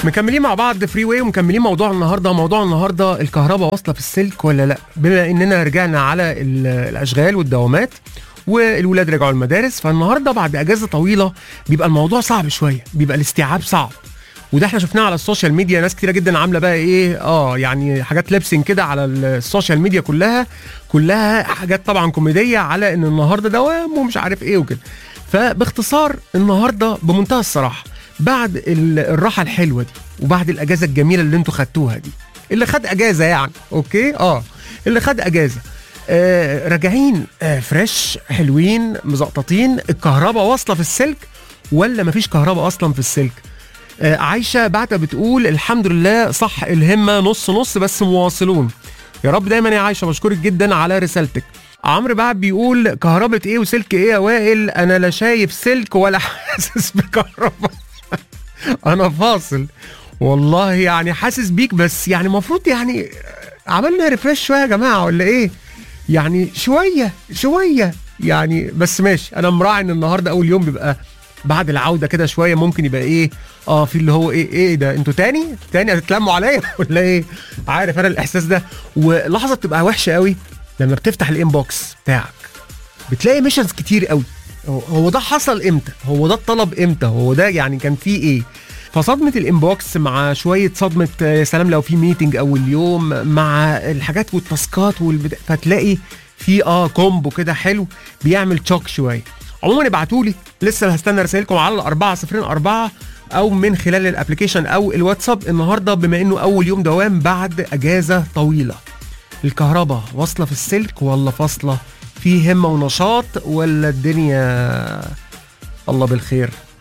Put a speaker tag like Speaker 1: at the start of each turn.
Speaker 1: مكملين مع بعض فري واي ومكملين موضوع النهارده موضوع النهارده الكهرباء واصله في السلك ولا لا بما اننا رجعنا على ال- الاشغال والدوامات والولاد رجعوا المدارس فالنهارده بعد اجازه طويله بيبقى الموضوع صعب شويه بيبقى الاستيعاب صعب وده احنا شفناه على السوشيال ميديا ناس كتيره جدا عامله بقى ايه اه يعني حاجات لبسين كده على السوشيال ميديا كلها كلها حاجات طبعا كوميديه على ان النهارده دوام ومش عارف ايه وكده فباختصار النهارده بمنتهى الصراحه بعد ال- الراحه الحلوه دي وبعد الاجازه الجميله اللي انتوا خدتوها دي اللي خد اجازه يعني اوكي اه اللي خد اجازه آه راجعين آه فريش حلوين مزقططين الكهرباء واصله في السلك ولا مفيش كهرباء اصلا في السلك آه عايشه بعتة بتقول الحمد لله صح الهمه نص نص بس مواصلون يا رب دايما يا عايشه بشكرك جدا على رسالتك عمرو بعد بيقول كهرباء ايه وسلك ايه يا وائل انا لا شايف سلك ولا حاسس بكهرباء انا فاصل والله يعني حاسس بيك بس يعني المفروض يعني عملنا ريفرش شويه يا جماعه ولا ايه يعني شويه شويه يعني بس ماشي انا مراعي ان النهارده اول يوم بيبقى بعد العوده كده شويه ممكن يبقى ايه اه في اللي هو ايه ايه ده انتوا تاني تاني هتتلموا عليا ولا ايه عارف انا الاحساس ده ولحظه بتبقى وحشه قوي لما بتفتح الانبوكس بتاعك بتلاقي ميشنز كتير قوي هو- هو ده حصل امتى هو ده الطلب امتى هو ده يعني كان فيه ايه فصدمة الانبوكس مع شوية صدمة آه، يا سلام لو في ميتنج اول يوم مع الحاجات والتاسكات والبدا... فتلاقي في اه كومبو كده حلو بيعمل تشوك شوية عموما ابعتوا لي لسه هستنى رسائلكم على الأربعة صفرين أربعة أو من خلال الابلكيشن أو الواتساب النهاردة بما إنه أول يوم دوام بعد أجازة طويلة الكهرباء واصلة في السلك ولا فاصلة في همة ونشاط ولا الدنيا الله بالخير